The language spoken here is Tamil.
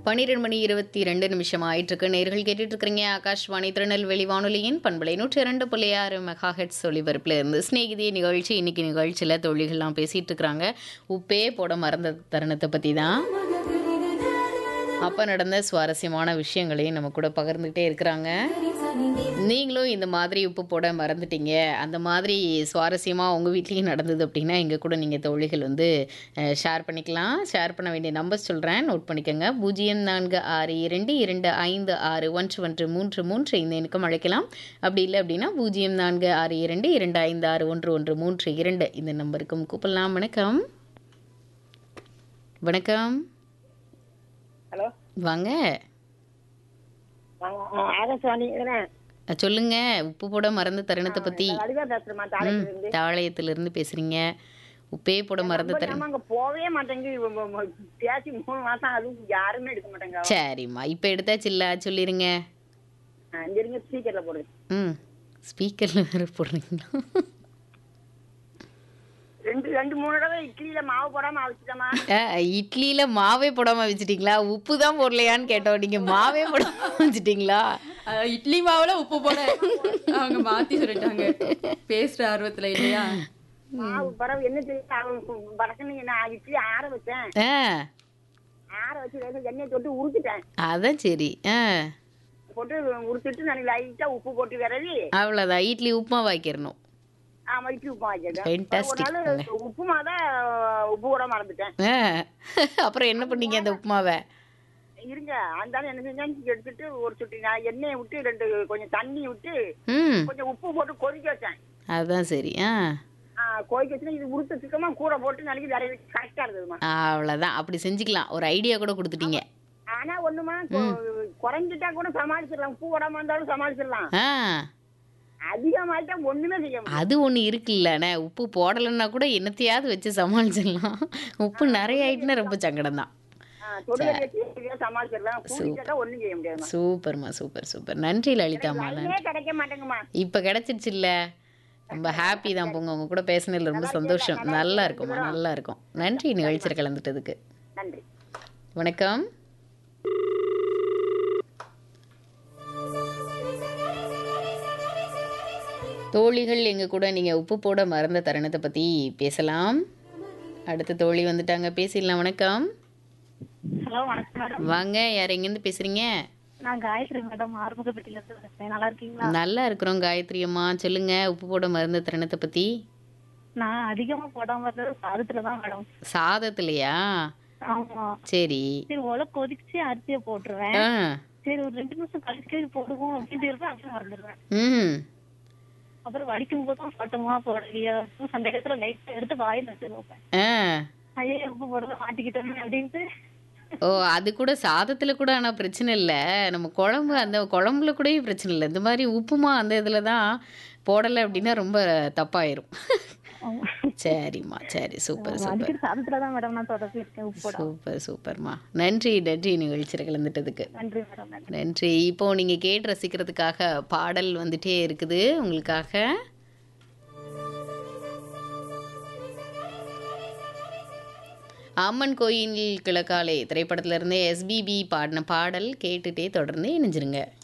பன்னிரெண்டு மணி இருபத்தி ரெண்டு நிமிஷம் ஆயிட்டிருக்கு நேர்கள் கேட்டுட்டு இருக்கிறீங்க ஆகாஷ்வாணி திருநெல்வேலி வானொலியின் பண்பலை நூற்றி இரண்டு புள்ளி ஆறு மெகா ஹெட்ஸ் ஒளிபரப்பில் இருந்து ஸ்நேகிதி நிகழ்ச்சி இன்னைக்கு நிகழ்ச்சியில் தொழில்கள்லாம் பேசிகிட்டு இருக்கிறாங்க உப்பே போட மறந்த தருணத்தை பற்றி தான் அப்போ நடந்த சுவாரஸ்யமான விஷயங்களையும் நம்ம கூட பகிர்ந்துக்கிட்டே இருக்கிறாங்க நீங்களும் இந்த மாதிரி உப்பு போட மறந்துட்டீங்க அந்த மாதிரி சுவாரஸ்யமாக உங்கள் வீட்லேயும் நடந்தது அப்படின்னா எங்கள் கூட நீங்கள் தோழிகள் வந்து ஷேர் பண்ணிக்கலாம் ஷேர் பண்ண வேண்டிய நம்பர் சொல்கிறேன் நோட் பண்ணிக்கோங்க பூஜ்ஜியம் நான்கு ஆறு இரண்டு இரண்டு ஐந்து ஆறு ஒன்று ஒன்று மூன்று மூன்று இந்த எண்ணுக்கும் அழைக்கலாம் அப்படி இல்லை அப்படின்னா பூஜ்ஜியம் நான்கு ஆறு இரண்டு இரண்டு ஐந்து ஆறு ஒன்று ஒன்று மூன்று இரண்டு இந்த நம்பருக்கும் கூப்பிடலாம் வணக்கம் வணக்கம் ஹலோ வாங்க ஆகாஷ்வாணி அஹ் சொல்லுங்க உப்பு போட மறந்த தருணத்தை பத்தி வடிவா பேசுறேமா ம் தாளையில இருந்து தாவளையத்துல இருந்து பேசுறீங்க உப்பே போட மறந்த தருணம் அங்க போகவே மாட்டேங்குது இவ- இவ- இவ பேசி மூணு மாசம் அதுவும் யாருமே எடுக்க மாட்டேங்க சரிம்மா இப்போ எடுத்தாச்சு இல்ல சொல்லிருங்க ஆ, இங்க இருங்க ஸ்பீக்கர்ல போடுது ம் ஸ்பீக்கர்ல வேற போடுறீங்களா ரெண்டு ரெண்டு மூணு தடவை இட்லியில மாவு போடாம அவிச்சிட்டமா அஹ், இட்லியில மாவே போடாம வச்சுட்டீங்களா உப்பு தான் போடலையான்னு கேட்டோம் நீங்க மாவே போடாம வச்சுட்டீங்களா அஹ் இட்லி மாவுல உப்பு போட அவங்க மாத்தி சொல்லிட்டாங்க பேசுற ஆர்வத்துல இல்லையா மாவு பரவ என்ன தெரியும் வடக்குன்னு நான் இட்லி ஆற வச்சேன் ஆ ஆற வச்சு லேசா எண்ணெய் தொட்டு உருக்கிட்டேன் அதான் சரி ஆ போட்டு உருத்திட்டு நான் லைட்டா உப்பு போட்டு விரவி அவ்வளோதான் இட்லி உப்புமா வாய்க்கிறணும் ஆமா இட்லி உப்பு வச்சிருக்கேன் Fantastic. ஒரு நாள் உப்புமா தான் உப்பு போட மறந்துட்டேன் ஆ அப்புறம் என்ன பண்ணீங்க அந்த உப்புமாவை இருங்க அந்த என்ன செஞ்சேன்னு எடுத்துட்டு ஒரு சுட்டி நான் எண்ணெயை விட்டு ரெண்டு கொஞ்சம் தண்ணி விட்டு ம் கொஞ்சம் உப்பு போட்டு கொதிக்க வச்சேன் அதுதான் சரி ஆ ஆ, கொதிக்க வச்சுன்னா இது உருத்த சிக்கமா கூட போட்டு நாளைக்கு வேற கரெக்டா இருந்ததுமா அவ்வளோதான் அப்படி செஞ்சுக்கலாம் ஒரு ஐடியா கூட கொடுத்துட்டீங்க ஆனா ஒண்ணுமா கொ- குறைஞ்சிட்டா கூட சமாளிச்சிடலாம் உப்பு போடாம இருந்தாலும் சமாளிச்சிடலாம் ஆ அதிகமாயிட்டா ஒண்ணுமே செய்ய முடியாது அது ஒன்று இருக்குல்லண்ணே உப்பு போடலைன்னா கூட என்னத்தையாவது வச்சு சமாளிச்சிடலாம் உப்பு நிறைய ஆயிட்டுனா ரொம்ப சங்கடம் தான் தொடுகறி வச்சு இதையே சமாளிச்சிடலாம் கூட்டிட்டா ஒண்ணும் செய்ய முடியாதுமா சூப்பர்மா சூப்பர் சூப்பர் நன்றி லலிதாம்மா லைனே கிடைக்க மாட்டேங்குமா இப்போ கிடச்சிருச்சு இல்ல ரொம்ப ஹாப்பி தான் போங்க உங்க கூட பேசினதுல ரொம்ப சந்தோஷம் நல்லா இருக்கும்மா நல்லா இருக்கும் நன்றி நிகழ்ச்சியில் கலந்துட்டதுக்கு நன்றி வணக்கம் தோழிகள் எங்க கூட நீங்க உப்பு போட மறந்த தருணத்தை பத்தி பேசலாம் அடுத்த தோழி வந்துட்டாங்க பேசிடலாம் வணக்கம் ஹலோ வணக்கம் மேடம் வாங்க யார் எங்கேருந்து பேசுறீங்க நான் காயத்ரி மேடம் ஆறுமுகப்பட்டியில இருந்து பேசுறேன் நல்லா இருக்கீங்களா நல்லா இருக்கிறோம் காயத்ரி அம்மா சொல்லுங்க உப்பு போட மறந்த தருணத்தை பத்தி நான் அதிகமா போடாம இருந்தது சாதத்துல தான் மேடம் சாதத்துலையா ஆமா சரி சரி உல கொதிச்சு அரிசியை போட்டுருவேன் ஆ சரி ஒரு ரெண்டு நிமிஷம் கழிச்சு போடுவோம் அப்படின்ட்டு இருப்பேன் அப்படியே மறந்துடுவேன் ம் அப்புறம் வடிக்கும் போதும் போட்டோமா போடலையா சந்தேகத்துல லைட்டா எடுத்து வாயில் வச்சு வைப்பேன் ஆ ஐயோ உப்பு போடுறது மாட்டிக்கிட்டோமே அப்படின்ட்டு ஓ அது கூட சாதத்துல கூட ஆனா பிரச்சனை இல்லை நம்ம குழம்பு அந்த குழம்புல கூடயும் பிரச்சனை இல்லை இந்த மாதிரி உப்புமா அந்த இதுல தான் போடலை அப்படின்னா ரொம்ப தப்பாயிரும் சரிம்மா சரி சூப்பர் சூப்பர் அடிக்கடி சாதத்துல தான் மேடம் நான் தொடர்ந்து இருக்கேன் உப்பு போட சூப்பர் சூப்பர்மா நன்றி நன்றி நிகழ்ச்சியில் கலந்துட்டதுக்கு நன்றி மேடம் நன்றி நன்றி இப்போ நீங்க கேட்டு ரசிக்கிறதுக்காக பாடல் வந்துட்டே இருக்குது உங்களுக்காக அம்மன் கோயில் கிழக்காலே திரைப்படத்துல இருந்து எஸ்பிபி பாடின பாடல் கேட்டுட்டே தொடர்ந்து இணைஞ்சிருங்க